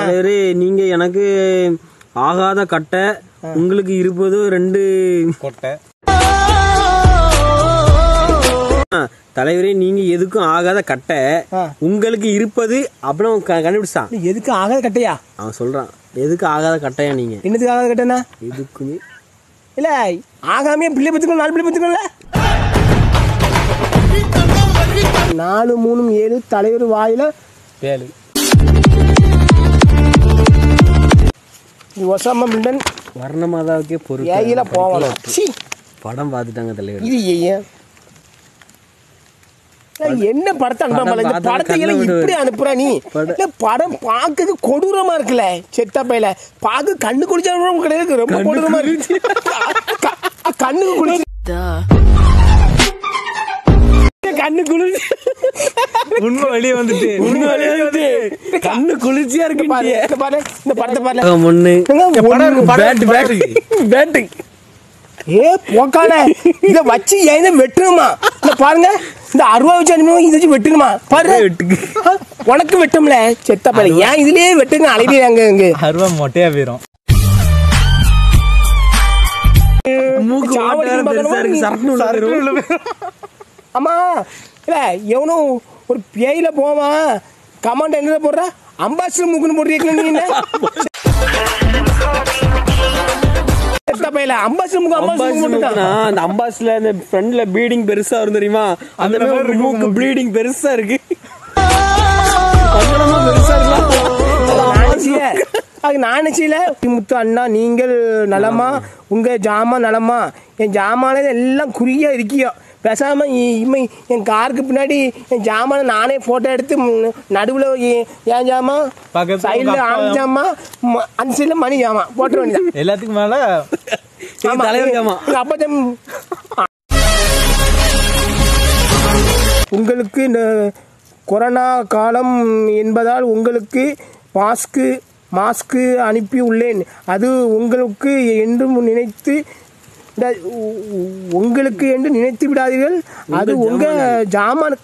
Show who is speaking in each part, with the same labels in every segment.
Speaker 1: தலைவரே நீங்க எனக்கு ஆகாத கட்டை உங்களுக்கு இருப்பது ரெண்டு
Speaker 2: கொட்டை
Speaker 1: ஆ, தலைவரே நீங்க எதுக்கும் ஆகாத கட்டை
Speaker 3: ஆ.
Speaker 1: உங்களுக்கு இருப்பது அப்படின்னு அவன் க- கண்டுபிடிச்சான்
Speaker 3: எதுக்கு ஆகாத கட்டையா
Speaker 1: அவன் சொல்றான் எதுக்கு ஆகாத கட்டையா நீங்க
Speaker 3: என்னதுக்கு ஆகாத கட்டைனா
Speaker 1: எதுக்குமே
Speaker 3: இல்ல ஆகாமையே பிள்ளை பத்துக்கணும் நாலு பிள்ளை பத்துக்கணும்ல நாலு மூணு ஏழு தலைவர் வாயில
Speaker 2: பேலு
Speaker 3: இது ஒசாமா பில்டன்
Speaker 1: வர்ணமாதாவுக்கே
Speaker 3: ஏயில
Speaker 1: பொறுப்பு
Speaker 3: போகணும் சீ,
Speaker 1: படம் பார்த்துட்டாங்க தலைவர்
Speaker 3: இது ஏன் ஏய், என்ன படத்தை அனுப்புற
Speaker 1: படம்
Speaker 3: இந்த
Speaker 1: பார்த்தா
Speaker 3: படத்தை
Speaker 1: கண்ணை
Speaker 3: எல்லாம்
Speaker 1: விடு.
Speaker 3: இப்படி அனுப்புற நீ
Speaker 1: படம்.
Speaker 3: இல்ல படம் பார்க்க கொடூரமா இருக்குல்ல செத்த பையில பார்க்க கண்ணு குளிச்சா கூட கிடையாது ரொம்ப கொடூரமா இருக்கு க- க- கண்ணுக்கு குளிச்சு கண்ணு குளிச்சு
Speaker 2: உண்மை வெளியே வந்துட்டு
Speaker 3: உண்மை விளையாடுது.
Speaker 1: கண்ணு குளிர்ச்சியா
Speaker 3: இங்க பாரு,
Speaker 1: இருக்கு
Speaker 3: இங்க பாரு, இந்த படத்தை பாரு
Speaker 1: ஒண்ணு
Speaker 3: படம் இருக்கு, படம்
Speaker 1: பேட்டு பேட்டு பேட்டு
Speaker 3: ஏ போக்கால இத வச்சு ஏன் வெட்டணுமா இந்த பாருங்க இந்த அருவா வச்சு அனுப்பணும் இதை வச்சு வெட்டணுமா பாரு
Speaker 1: வெட்டுக்கு.
Speaker 3: ஆ, உனக்கு வெட்டும்ல செத்த பையன் ஏன் இதுலயே வெட்டுங்க அலையிறாங்க இங்க
Speaker 2: அருவா மொட்டையா போயிரும்
Speaker 1: மூக்கு
Speaker 3: சாவடி
Speaker 1: வாட்டை வேற பெருசா இருக்கு சரக்குன்னு உள்ள போயிரும்.
Speaker 3: ஆமா இல்ல எவனும் ஒரு பேயில போவான் கமாண்ட் என்ன போடுற அம்பாசிடர் மூக்குன்னு போடுறீங்களா நீ என்ன செத்த பையல அம்பாசிடர் மூக்கு அம்பாசிடர்
Speaker 1: அம்பாசிடர்
Speaker 3: மூக்கு
Speaker 1: மூக்குனா, அந்த அம்பாசிடர்ல அந்த ஃப்ரண்ட்ல ப்ளீடிங் பெருசா வரும் தெரியுமா அந்த மாதிரி ஒரு மூக்கு ப்ளீடிங் பெருசா இருக்கு அங்கனமா பெருசா இருக்கலாம்
Speaker 3: அது நானச்சியில முத்து அண்ணா நீங்கள் நலமா உங்க ஜாமா நலமா என் ஜாமான எல்லாம் குறியா இருக்கியோ பேசாம இ- இம்மை என் காருக்கு பின்னாடி என் ஜாமான நானே போட்டோ எடுத்து ம், நடுவுல எ- என் ஜாமா
Speaker 2: பக்கத்துல
Speaker 3: சைடுல
Speaker 2: உங்க அப்பா
Speaker 3: ஆண் ஜாமா ம- அந்த சைடுல மணி ஜாமா போட்ட வேண்டியதான்
Speaker 2: எல்லாத்துக்கும் மேல
Speaker 3: ஆமா,
Speaker 1: தலைவர் ஜாமா.
Speaker 3: எங்க அப்பா ஜாம் உங்களுக்கு இந்த கொரோனா காலம் என்பதால் உங்களுக்கு மாஸ்க்கு மாஸ்க்கு அனுப்பி உள்ளேன் அது உங்களுக்கு என்றும் நினைத்து விடா- உ- உ- உங்களுக்கு என்று நினைத்து விடாதீர்கள் அது உங்க ஜாமான்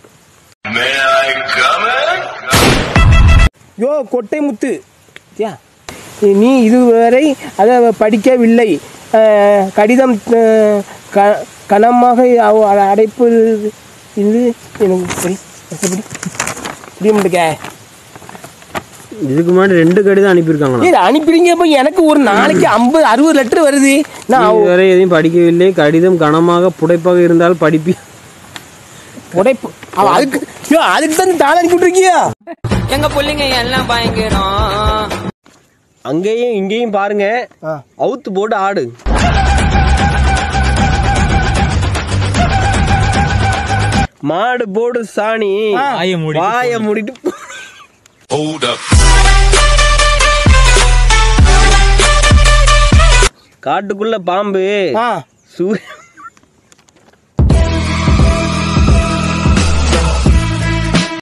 Speaker 3: யோ கொட்டை முத்து யா நீ இதுவரை அதை படிக்கவில்லை அஹ், கடிதம் அஹ், க- கனமாக அவ- அடைப்பு இது எனக்கு படி எப்படி புரிய மாட்டேங்க
Speaker 1: இதுக்கு முன்னாடி ரெண்டு கடிதம் அனுப்பியிருக்காங்களா
Speaker 3: இது அனுப்பிடுங்க இப்போ எனக்கு ஒரு நாளைக்கு ஐம்பது அறுபது லெட்டர் வருது நான்
Speaker 1: இதுவரை எதையும் படிக்கவில்லை கடிதம் கனமாக புடைப்பாக இருந்தால் படிப்பி
Speaker 3: உடைப்பு அவ அதுக்கு யோ அதுக்கு தான் தாள அனுப்பி விட்டுருக்கியா
Speaker 4: எங்க புள்ளைங்க எல்லாம் பயங்கரம்
Speaker 1: அங்கேயும் இங்கேயும் பாருங்க
Speaker 3: ஆ.
Speaker 1: அவுத்து போட்டு ஆடு மாடு போடு சாணி
Speaker 2: வாயை மூடிட்டு
Speaker 1: வாய மூடிட்டு போ. காட்டுக்குள்ள பாம்பு
Speaker 3: ஆ
Speaker 1: சூரிய